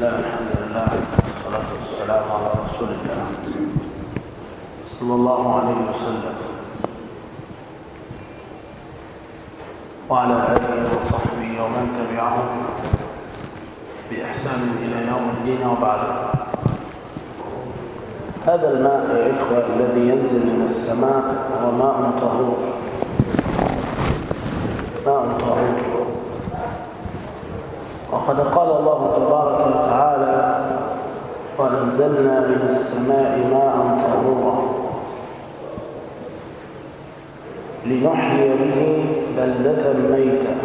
الله الحمد لله والصلاة والسلام على رسول الله صلى الله عليه وسلم وعلى آله وصحبه ومن تبعهم بإحسان إلى يوم الدين وبعد هذا الماء يا إخوة الذي ينزل من السماء هو ماء طهور ماء طهور وقد قال الله تبارك وتعالى وأنزلنا من السماء ماء طهورا لنحيي به بلدة ميتة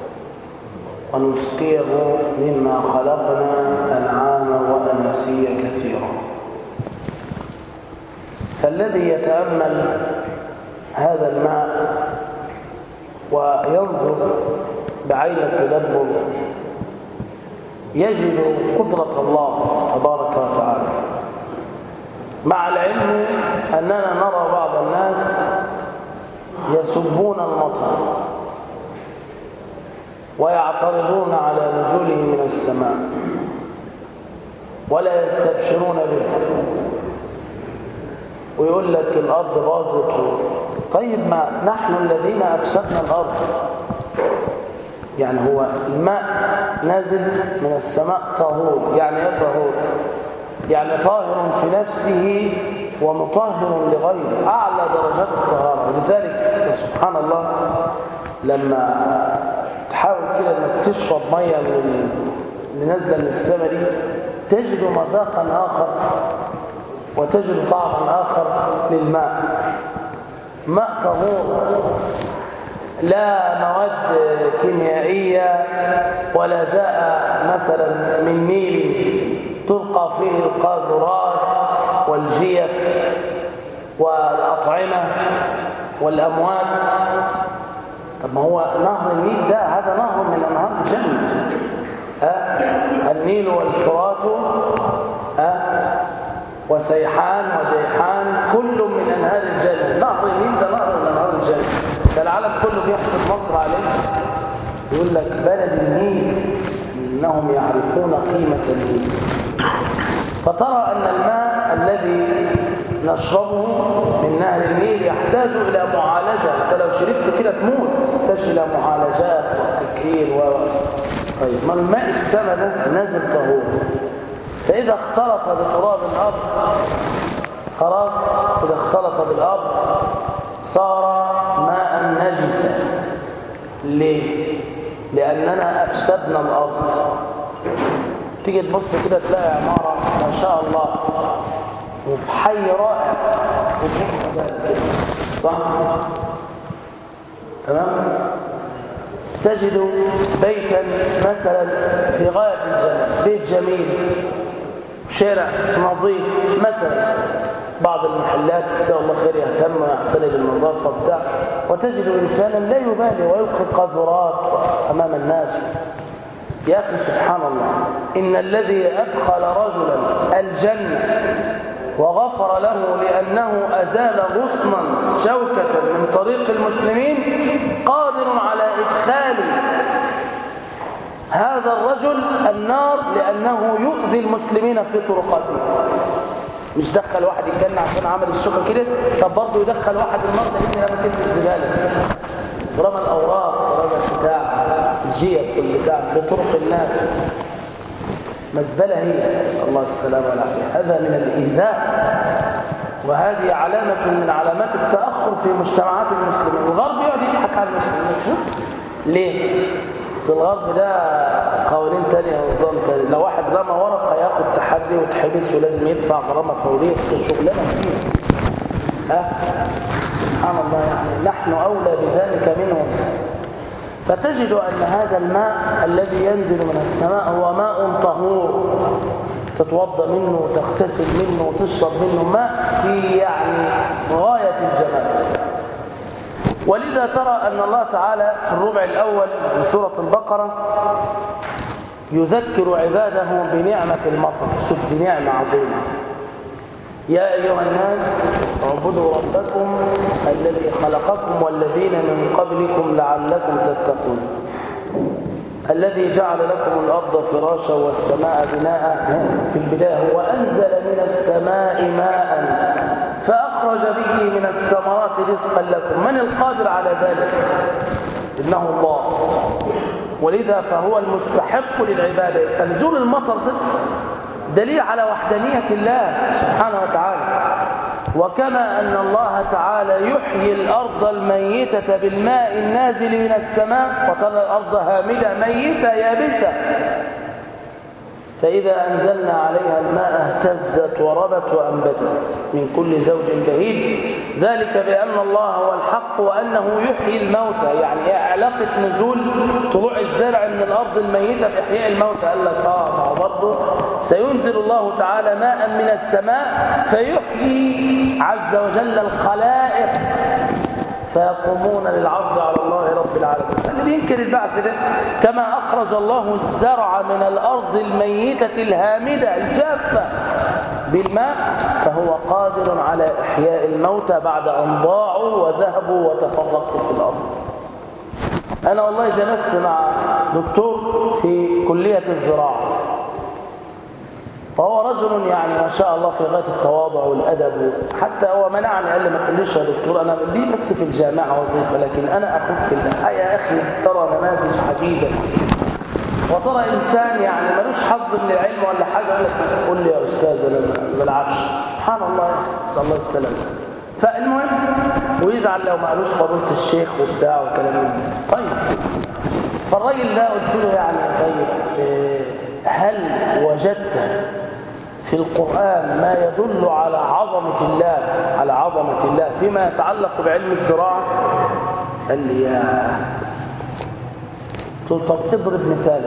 ونسقيه مما خلقنا أنعاما وأناسيا كثيرا فالذي يتأمل هذا الماء وينظر بعين التدبر يجد قدرة الله تبارك وتعالى مع العلم أننا نرى بعض الناس يسبون المطر ويعترضون على نزوله من السماء ولا يستبشرون به ويقول لك الأرض باظت طيب ما نحن الذين أفسدنا الأرض يعني هو الماء نازل من السماء طهور يعني ايه طهور يعني طاهر في نفسه ومطهر لغيره أعلى درجات الطهارة ولذلك سبحان الله لما تحاول كده انك تشرب ميه من اللي نازله من السماء دي تجد مذاقا اخر وتجد طعما اخر للماء ماء طهور لا مواد كيميائيه ولا جاء مثلا من نيل تلقى فيه القاذورات والجيف والاطعمه والاموات طب ما هو نهر النيل ده هذا نهر من انهار الجنه أه؟ النيل والفرات أه؟ وسيحان وجيحان كل من انهار الجنه نهر النيل ده نهر من انهار الجنه ده العالم كله بيحسب مصر عليه يقول لك بلد النيل انهم يعرفون قيمه النيل فترى ان الماء الذي نشربه من نهر النيل يحتاج إلى معالجة أنت لو شربت كده تموت يحتاج إلى معالجات وتكرير و... طيب ما الماء السماء ده نازل طهور فإذا اختلط بتراب الأرض خلاص إذا اختلط بالأرض صار ماء نجسا ليه؟ لأننا أفسدنا الأرض تيجي تبص كده تلاقي عمارة ما شاء الله وفي حي رائع صح تمام تجد بيتا مثلا في غاية الجمال بيت جميل شارع نظيف مثلا بعض المحلات جزاه الله خير يهتم ويعتني بالنظافه بتاع وتجد انسانا لا يبالي ويلقي القاذورات امام الناس يا اخي سبحان الله ان الذي ادخل رجلا الجنه وغفر له لأنه أزال غصنا شوكة من طريق المسلمين قادر على إدخال هذا الرجل النار لأنه يؤذي المسلمين في طرقاتهم مش دخل واحد الجنة عشان عمل الشوكة كده طب برضه يدخل واحد النار لأن رمى كيس الزبالة ورمى الأوراق ورمى البتاع الجيب والبتاع في طرق الناس مزبلة هي نسأل الله السلامة والعافية هذا من الإيذاء وهذه علامة من علامات التأخر في مجتمعات المسلمين الغرب يقعد يضحك على المسلمين شوف ليه؟ بس الغرب ده قوانين تانية ونظام تاني لو واحد رمى ورقة ياخد تحري وتحبس ولازم يدفع غرامة فورية شغلانة كتير ها سبحان الله يعني نحن أولى بذلك منهم فتجد أن هذا الماء الذي ينزل من السماء هو ماء طهور تتوضا منه وتغتسل منه وتشرب منه ماء في يعني غاية الجمال ولذا ترى أن الله تعالى في الربع الأول من سورة البقرة يذكر عباده بنعمة المطر شوف بنعمة عظيمة يا أيها الناس اعبدوا ربكم الذي خلقكم والذين من قبلكم لعلكم تتقون الذي جعل لكم الأرض فراشا والسماء بناء في البداية وأنزل من السماء ماء فأخرج به من الثمرات رزقا لكم من القادر على ذلك إنه الله ولذا فهو المستحق للعبادة نزول المطر ده دليل على وحدانية الله سبحانه وتعالى وكما أن الله تعالى يحيي الأرض الميتة بالماء النازل من السماء وترى الأرض هامدة ميتة يابسة فإذا أنزلنا عليها الماء اهتزت وربت وأنبتت من كل زوج بهيج ذلك بأن الله هو الحق وأنه يحيي الموتى يعني إيه علاقة نزول طلوع الزرع من الأرض الميتة بإحياء الموتى قال لك آه برضه سينزل الله تعالى ماء من السماء فيحيي عز وجل الخلائق فيقومون للعرض على الله رب العالمين اللي بينكر البعث ده كما أخرج الله الزرع من الأرض الميتة الهامدة الجافة بالماء فهو قادر على إحياء الموتى بعد أن ضاعوا وذهبوا وتفرقوا في الأرض أنا والله جلست مع دكتور في كلية الزراعة فهو رجل يعني ما شاء الله في غاية التواضع والأدب حتى هو منعني قال لي ما تقوليش يا دكتور أنا دي بس في الجامعة وظيفة لكن أنا أخوك في الله يا أخي ترى نماذج عجيبة وترى إنسان يعني ملوش حظ من العلم ولا حاجة يقول لك قول لي يا أستاذ أنا ما بلعبش سبحان الله يا أخي نسأل الله السلامة فالمهم ويزعل لو ما قالوش فضيلة الشيخ وبتاع والكلام ده طيب فالراجل ده قلت له يعني طيب هل وجدت في القرآن ما يدل على عظمة الله على عظمة الله فيما يتعلق بعلم الزراعة قال لي يا قلت طب اضرب مثالا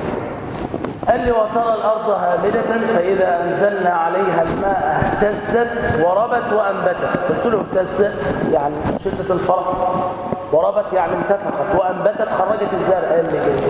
قال لي وترى الأرض هامدة فإذا أنزلنا عليها الماء اهتزت وربت وأنبتت قلت له اهتزت يعني شدة الفرق وربت يعني انتفخت وأنبتت خرجت الزرع قال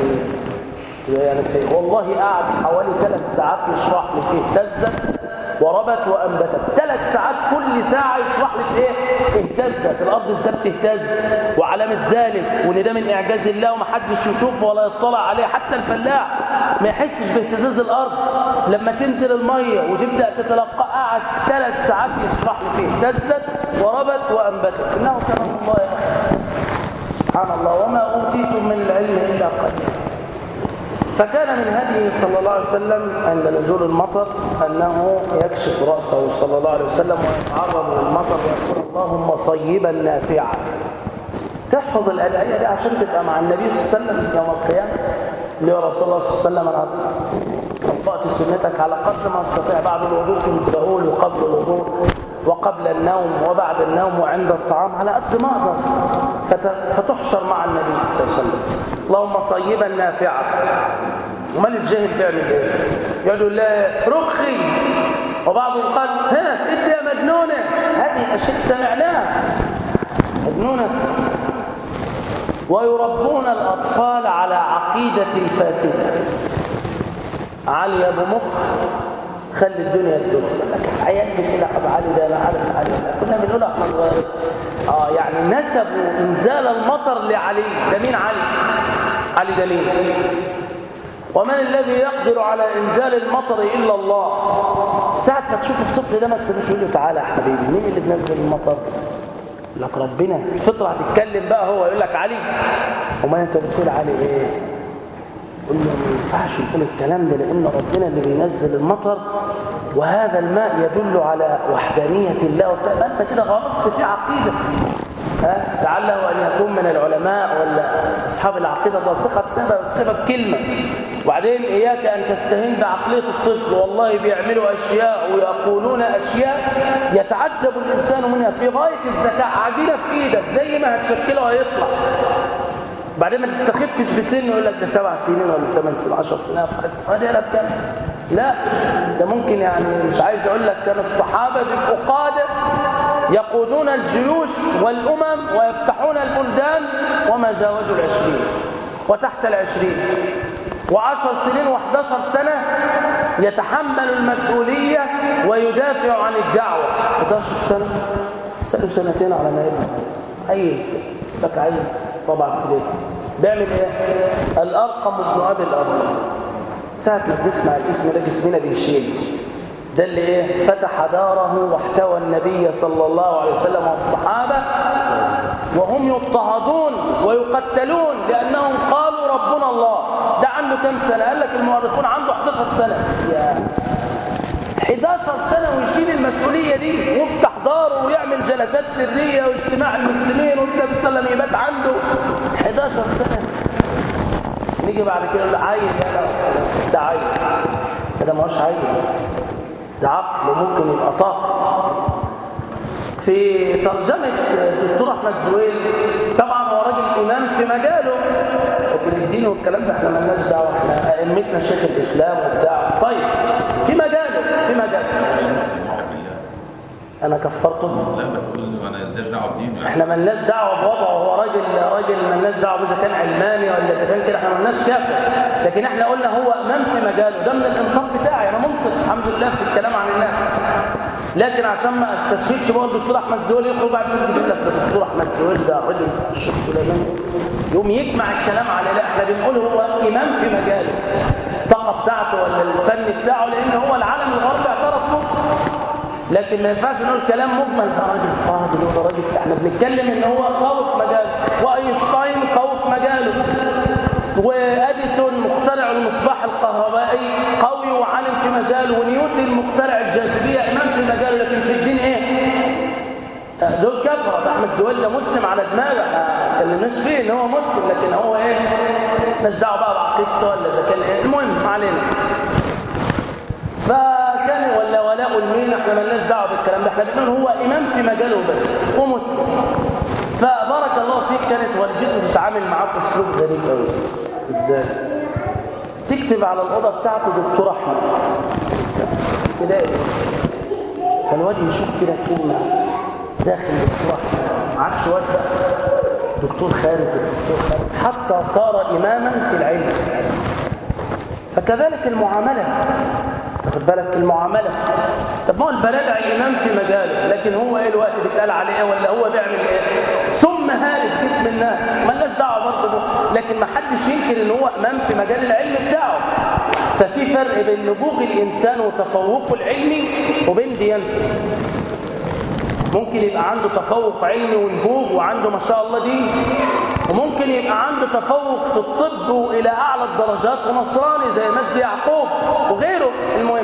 لي يعني في والله قعد حوالي ثلاث ساعات يشرح لي فيه اهتزت وربت وانبتت ثلاث ساعات كل ساعه يشرح لي في ايه اهتزت الارض ازاي بتهتز وعلامه ذلك وان ده من اعجاز الله ومحدش يشوفه ولا يطلع عليه حتى الفلاح ما يحسش باهتزاز الارض لما تنزل الميه وتبدا تتلقى قعد ثلاث ساعات يشرح لي فيه اهتزت وربت وانبتت انه كلام الله يا اخي سبحان الله وما اوتيتم من العلم الا قليلا فكان من هديه صلى الله عليه وسلم عند نزول المطر أنه يكشف رأسه صلى الله عليه وسلم ويتعرض للمطر ويقول اللهم صيبا نافعا تحفظ الأدعية دي عشان تبقى مع النبي صلى الله عليه وسلم يوم القيامة اللي هو رسول الله صلى الله عليه وسلم أنا طبقت سنتك على قدر ما استطيع بعد الوضوء كنت بقول وقبل الوضوء وقبل النوم وبعد النوم وعند الطعام على قد ما اقدر فتحشر مع النبي صلى الله عليه وسلم اللهم صيبا نافعا امال الجاهل بيعمل ايه يقول لا رخي وبعضهم قال ها ادي يا مجنونه هذه اشياء سمعناها مجنونه ويربون الاطفال على عقيده فاسده علي ابو مخ خلي الدنيا تلف عيال كده ابو علي ده انا عارف علي كنا بنقول احنا صغيرين اه يعني نسبوا انزال المطر لعلي ده مين علي علي ده مين ومن الذي يقدر على انزال المطر الا الله ساعه ما تشوف الطفل ده ما تسيبوش يقول له تعالى يا حبيبي مين اللي بنزل المطر يقول لك ربنا الفطره هتتكلم بقى هو يقول لك علي وما انت بتقول علي ايه قل له ما ينفعش نقول الكلام ده لان ربنا اللي بينزل المطر وهذا الماء يدل على وحدانيه الله وبتاع انت كده غمست في عقيده ها لعله ان يكون من العلماء ولا اصحاب العقيده الراسخه بسبب بسبب كلمه وبعدين اياك ان تستهين بعقليه الطفل والله بيعملوا اشياء ويقولون اشياء يتعجب الانسان منها في غايه الذكاء عجينه في ايدك زي ما هتشكله هيطلع بعدين ما تستخفش بسن يقول لك ده سبع سنين ولا ثمان سنين 10 سنين هذه ألف كام لا ده ممكن يعني مش عايز اقول لك كان الصحابه بيبقوا قاده يقودون الجيوش والامم ويفتحون البلدان وما جاوزوا العشرين وتحت العشرين وعشر سنين وحداشر سنة يتحمل المسؤولية ويدافع عن الدعوة 11 سنة سألوا سنتين على ما يبنى عيل لك عيل طبعا كده بيعمل ايه الارقم ابن ابي الارقم ساعه ما بنسمع الاسم ده جسمنا بيشيل ده اللي ايه فتح داره واحتوى النبي صلى الله عليه وسلم والصحابه وهم يضطهدون ويقتلون لانهم قالوا ربنا الله ده عنده كم سنه قال لك المؤرخون عنده 11 سنه يا 11 سنة ويشيل المسؤولية دي ويفتح داره ويعمل جلسات سرية واجتماع المسلمين والنبي صلى الله عليه وسلم يبات عنده 11 سنة نيجي بعد كده نقول عيل يا ده عيل كده ما هوش عيل ده عقل وممكن يبقى طاقة في ترجمة الدكتور أحمد زويل طبعا هو راجل إمام في مجاله لكن الدين والكلام ده احنا مالناش دعوة احنا أئمتنا شيخ الإسلام وبتاع طيب في مجاله في مجاله أنا كفرته لا بس قول انا مالناش دعوه بدين احنا ملناش دعوه بوضعه هو راجل راجل ملناش دعوه اذا كان علماني ولا اذا كان كده احنا ملناش كافر لكن احنا قلنا هو امام في مجاله ده من الانصاف بتاعي انا منصف الحمد لله في الكلام عن الناس لكن عشان ما استشهدش بقى الدكتور احمد زويل يخرج بعد الناس يقول لك ده الدكتور احمد زويل ده راجل الشيخ سليمان يقوم يجمع الكلام على لا احنا بنقول هو امام في مجاله الطاقه بتاعته ولا الفن بتاعه لان هو العالم الغربي اعترف به لكن ما ينفعش نقول كلام مجمل ده راجل فاضل وده راجل احنا بنتكلم ان هو قوي في مجاله واينشتاين قوي في مجاله واديسون مخترع المصباح الكهربائي قوي وعالم في مجاله ونيوتن مخترع الجاذبيه امام في مجاله لكن في الدين ايه دول كفره ده احمد زويل ده مسلم على دماغه احنا ما اتكلمناش فيه ان هو مسلم لكن هو ايه مالناش دعوه بقى بعقيدته ولا اذا كان ايه المهم ما علينا فكان ولا ولاء المين احنا مالناش دعوه بالكلام ده احنا بنقول هو امام في مجاله بس ومسلم فبارك الله فيك كانت والدته تتعامل معاه باسلوب غريب قوي ازاي تكتب على الاوضه بتاعته دكتور احمد كده فالواد يشوف كده كلمه داخل دكتور احمد ما عادش واد بقى دكتور خارج دكتور خارج حتى صار اماما في العلم فكذلك المعامله واخد بالك المعامله طب ما هو البلادع امام في مجاله لكن هو ايه الوقت بيتقال عليه ايه ولا هو بيعمل ايه ثم هالك باسم الناس مالناش دعوه برضه به لكن ما حدش ينكر ان هو امام في مجال العلم بتاعه ففي فرق بين نبوغ الانسان وتفوقه العلمي وبين ديانته ممكن يبقى عنده تفوق علمي ونبوغ وعنده ما شاء الله دين وممكن يبقى عنده تفوق في الطب والى اعلى الدرجات ونصراني زي مجدي يعقوب وغيره المهم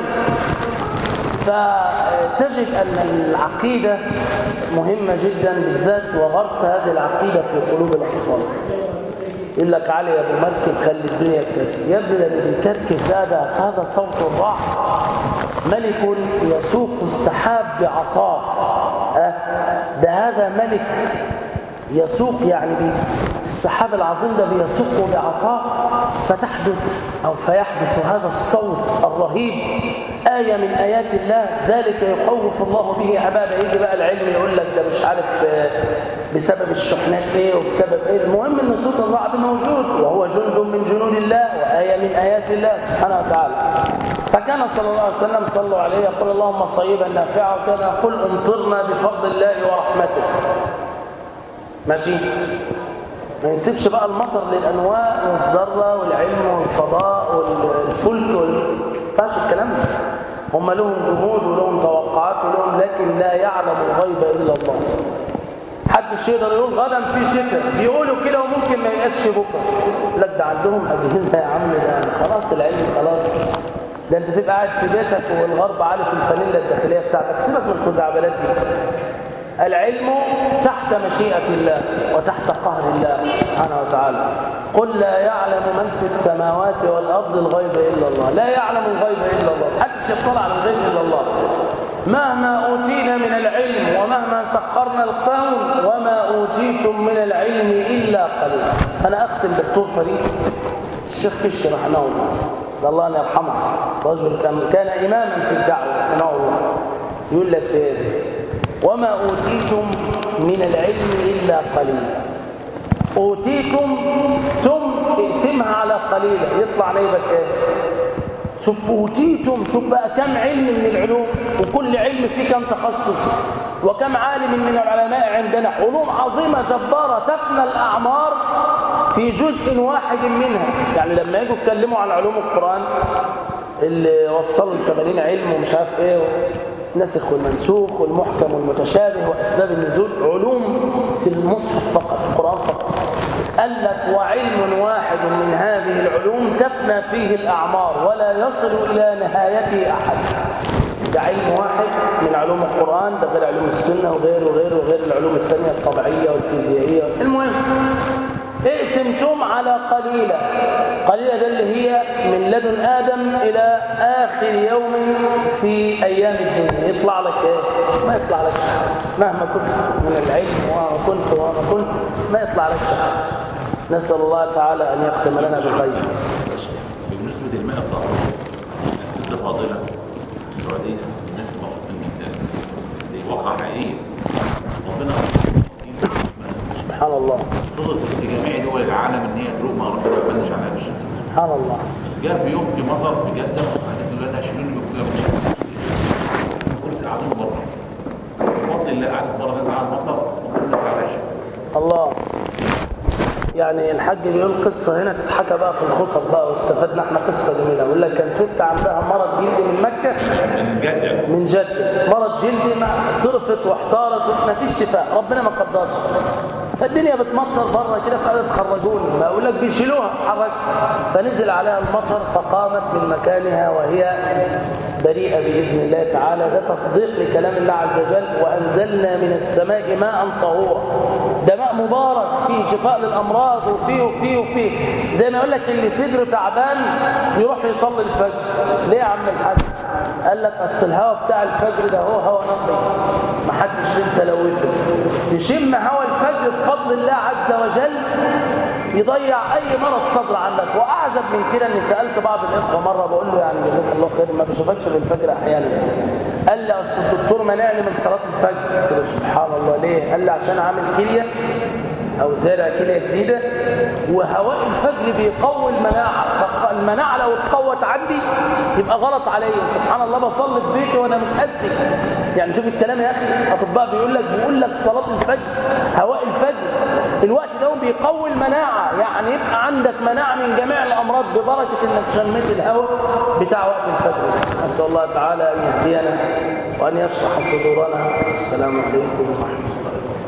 فتجد ان العقيده مهمه جدا بالذات وغرس هذه العقيده في قلوب الاطفال يقول لك علي يا ابو مركب خلي الدنيا تكركب يا ابني ده اللي بيكركب ده ده هذا صوت الرعد ملك يسوق السحاب بعصاه أه ده هذا ملك يسوق يعني بي السحاب العظيم ده بيسوقه بعصاه فتحدث أو فيحدث هذا الصوت الرهيب آية من آيات الله ذلك يخوف الله به عباده يجي بقى العلم يقول لك ده مش عارف بسبب الشحنات ايه وبسبب ايه المهم ان صوت الرعد موجود وهو جند من جنود الله وآية من آيات الله سبحانه وتعالى فكان صلى الله عليه وسلم صلوا عليه يقول اللهم صيبا نافعا وكان يقول امطرنا بفضل الله ورحمته ماشي ما ينسبش بقى المطر للانواع والذره والعلم والفضاء والفلك وال... فاش الكلام ده هم لهم جهود ولهم توقعات ولهم لكن لا يعلم الغيب الا الله محدش يقدر يقول غدا في شتاء بيقولوا كده وممكن ما يبقاش في بكره لك ده عندهم اجهزه يا عم ده خلاص العلم خلاص ده انت تبقى قاعد في بيتك والغرب عارف الفانيلا الداخليه بتاعتك سيبك من الخزعبلات دي العلم تحت مشيئة الله وتحت قهر الله سبحانه وتعالى قل لا يعلم من في السماوات والأرض الغيب إلا الله لا يعلم الغيب إلا الله محدش يطلع على الغيب إلا الله مهما أوتينا من العلم ومهما سخرنا الكون وما أوتيتم من العلم إلا قليلا أنا أختم بالدكتور فريد الشيخ كشك رحمه الله نسأل الله أن يرحمه رجل كان, كان إماما في الدعوة رحمه الله يقول لك إيه وما أوتيتم من العلم إلا قليلا أوتيتم ثم اقسمها على قليلا يطلع نيبك ايه شوف أوتيتم شوف بقى كم علم من العلوم وكل علم فيه كم تخصص وكم عالم من العلماء عندنا علوم عظيمة جبارة تفنى الأعمار في جزء واحد منها يعني لما يجوا يتكلموا عن علوم القرآن اللي وصلوا ل 80 علم ومش عارف ايه الناسخ والمنسوخ والمحكم والمتشابه وأسباب النزول علوم في المصحف فقط القرآن فقط قال لك وعلم واحد من هذه العلوم تفنى فيه الأعمار ولا يصل إلى نهايته أحد ده علم واحد من علوم القرآن ده غير علوم السنة وغيره وغيره وغير العلوم الثانية الطبيعية والفيزيائية المهم اقسمتم على قليلة قليلة ده اللي هي من لدن آدم إلى آخر يوم في أيام الدنيا يطلع لك إيه؟ ما يطلع لك شيء مهما كنت من العلم وما كنت وما كنت ما يطلع لك شيء نسأل الله تعالى أن يختم لنا بالخير بالنسبة للماء الطهور الست فاضلة في السعودية الناس المفروض من جدا دي واقعة حقيقية ربنا سبحان الله صدق في جميع دول العالم ان هي تروح مع ربنا ما يبانش عليها بالشمس سبحان الله جاء في يوم في مطر في جدة قالت له انا 20 يوم كده مش كرسي قاعدين بره بفضل الله قعدت بره ناس قاعد مطر وكنا على عشاء الله يعني الحاج بيقول قصة هنا تتحكى بقى في الخطب بقى واستفدنا احنا قصة جميلة بيقول لك كان ست عندها مرض جلدي من مكة من جدة من جدة مرض جلدي ما صرفت واحتارت ما فيش شفاء ربنا ما قدرش فالدنيا بتمطر بره كده فقالوا تخرجوني ما اقول لك بيشيلوها تتحرك فنزل عليها المطر فقامت من مكانها وهي بريئة بإذن الله تعالى ده تصديق لكلام الله عز وجل وأنزلنا من السماء ماء طهورا ده ماء مبارك فيه شفاء للأمراض وفيه وفيه وفيه زي ما يقول لك اللي صدره تعبان يروح يصلي الفجر ليه يا عم الحاج قال لك اصل الهواء بتاع الفجر ده هو هواء نقي ما حدش لسه لوثه تشم هواء الفجر بفضل الله عز وجل يضيع اي مرض صدر عنك واعجب من كده اني سالت بعض الاخوه مره بقول له يعني جزاك الله خير ما بشوفكش في الفجر احيانا قال لي اصل الدكتور منعني من صلاه الفجر قلت له سبحان الله ليه قال لي عشان عامل كليه او زارع كليه جديده وهواء الفجر بيقوي المناعه فالمناعه لو اتقوت عندي يبقى غلط عليا سبحان الله بصلي في بيتي وانا متأدب يعني شوف الكلام يا اخي الاطباء بيقول لك بيقول لك صلاه الفجر هواء الفجر الوقت ده بيقوي المناعه يعني يبقى عندك مناعه من جميع الامراض ببركه انك شميت الهواء بتاع وقت الفجر اسال الله تعالى ان يهدينا وان يشرح صدورنا السلام عليكم ورحمه الله